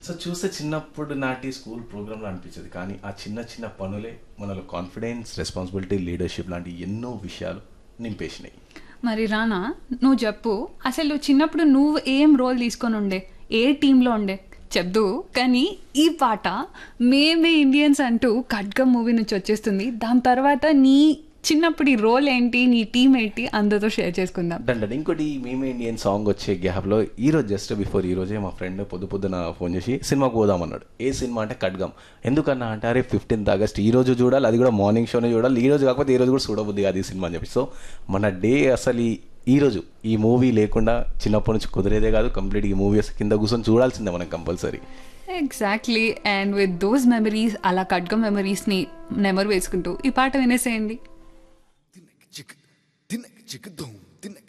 so చూస్తే చిన్నప్పుడు నాటి స్కూల్ ప్రోగ్రాంలో అనిపించేది కానీ ఆ చిన్న చిన్న పనులే మనలో కాన్ఫిడెన్స్ రెస్పాన్సిబిలిటీ లీడర్షిప్ లాంటి ఎన్నో విషయాలు నింపేసినాయి మరి రానా నువ్వు చెప్పు అసలు చిన్నప్పుడు నువ్వు ఏం రోల్ తీసుకొని ఉండే ఏ టీంలో ఉండే చెప్దు కానీ ఈ పాట మేమే ఇండియన్స్ అంటూ ఖడ్గం మూవీ నుంచి వచ్చేస్తుంది దాని తర్వాత నీ చిన్నప్పుడు ఈ రోల్ ఏంటి నీ టీం ఏంటి అందరితో షేర్ చేసుకుందాం డండి ఇంకోటి మేమే ఇండియన్ సాంగ్ వచ్చే గ్యాప్లో ఈ రోజు జస్ట్ బిఫోర్ ఈ రోజే మా ఫ్రెండ్ పొద్దు పొద్దున ఫోన్ చేసి సినిమాకి పోదాం అన్నాడు ఏ సినిమా అంటే ఖడ్గం ఎందుకన్నా అంటే అరే ఫిఫ్టీన్త్ ఆగస్ట్ ఈ రోజు చూడాలి అది కూడా మార్నింగ్ షోనే చూడాలి ఈ రోజు కాకపోతే ఈ రోజు కూడా చూడబుద్ది కాదు ఈ సినిమా అని చెప్పి సో మన డే అసలు ఈ ఈ రోజు ఈ మూవీ లేకుండా చిన్నప్పటి నుంచి కుదిరేదే కాదు కంప్లీట్ ఈ మూవీ కింద కూర్చొని చూడాల్సిందే మనం compulsory exactly and with those memories అలా ఖడ్గం మెమరీస్ని నెమరు వేసుకుంటూ ఈ పాట వినేసేయండి Tinek chick, tinek chick, dum, tinek